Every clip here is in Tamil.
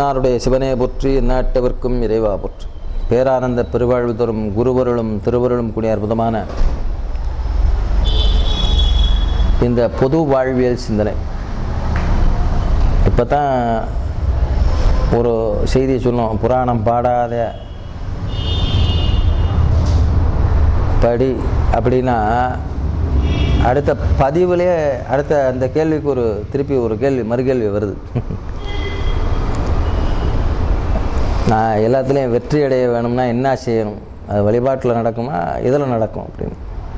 தென்னாருடைய சிவனே போற்றி நாட்டவர்க்கும் இறைவா போற்றி பேரானந்த பெருவாழ்வு தரும் குருவருளும் திருவருளும் கூடிய அற்புதமான இந்த பொது வாழ்வியல் சிந்தனை இப்போ தான் ஒரு செய்தியை சொன்னோம் புராணம் பாடாத படி அப்படின்னா அடுத்த பதிவுலேயே அடுத்த அந்த கேள்விக்கு ஒரு திருப்பி ஒரு கேள்வி மறுகேள்வி வருது நான் எல்லாத்துலேயும் வெற்றி அடைய வேணும்னா என்ன செய்யணும் அது வழிபாட்டில் நடக்குமா இதில் நடக்கும் அப்படின்னு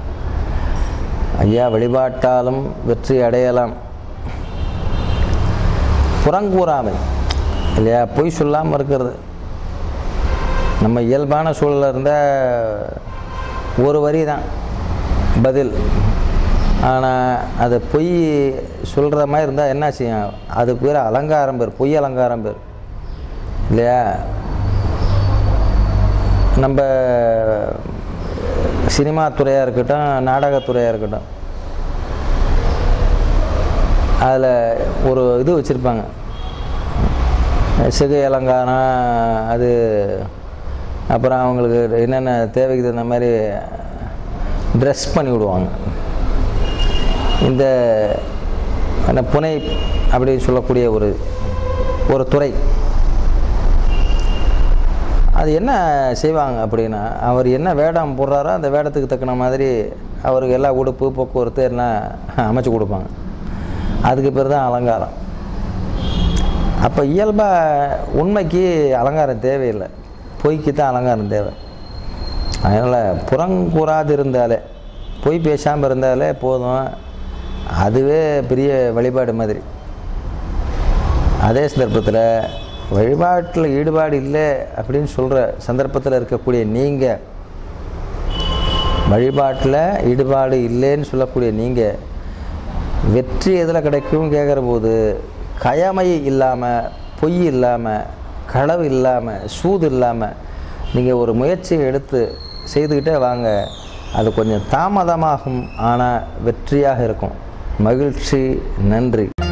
ஐயா வழிபாட்டாலும் வெற்றி அடையலாம் புறங்கூறாமை இல்லையா பொய் சொல்லாமல் இருக்கிறது நம்ம இயல்பான சூழலில் இருந்தால் ஒரு வரி தான் பதில் ஆனால் அது பொய் சொல்கிற மாதிரி இருந்தால் என்ன செய்யும் அதுக்கு பேர் அலங்காரம் பேர் பொய் அலங்காரம் பேர் இல்லையா நம்ம சினிமா துறையாக இருக்கட்டும் நாடகத்துறையாக இருக்கட்டும் அதில் ஒரு இது வச்சுருப்பாங்க சிகை அலங்காரம் அது அப்புறம் அவங்களுக்கு என்னென்ன தேவைக்கு தகுந்த மாதிரி ட்ரெஸ் பண்ணி விடுவாங்க இந்த அந்த புனை அப்படின்னு சொல்லக்கூடிய ஒரு ஒரு துறை அது என்ன செய்வாங்க அப்படின்னா அவர் என்ன வேடம் போடுறாரோ அந்த வேடத்துக்கு தக்கன மாதிரி அவருக்கு எல்லா உடுப்பு போக்குவரத்து எல்லாம் அமைச்சு கொடுப்பாங்க அதுக்கு பேர் தான் அலங்காரம் அப்போ இயல்பாக உண்மைக்கு அலங்காரம் தேவையில்லை பொய்க்கு தான் அலங்காரம் தேவை அதனால் புறங்கூறாது இருந்தாலே பொய் பேசாமல் இருந்தாலே போதும் அதுவே பெரிய வழிபாடு மாதிரி அதே சந்தர்ப்பத்தில் வழிபாட்டில் ஈடுபாடு இல்லை அப்படின்னு சொல்கிற சந்தர்ப்பத்தில் இருக்கக்கூடிய நீங்கள் வழிபாட்டில் ஈடுபாடு இல்லைன்னு சொல்லக்கூடிய நீங்கள் வெற்றி எதில் கிடைக்கும் கேட்குற போது கயமை இல்லாமல் பொய் இல்லாமல் களவு இல்லாமல் சூது இல்லாமல் நீங்கள் ஒரு முயற்சியை எடுத்து செய்துக்கிட்டே வாங்க அது கொஞ்சம் தாமதமாகும் ஆனால் வெற்றியாக இருக்கும் மகிழ்ச்சி நன்றி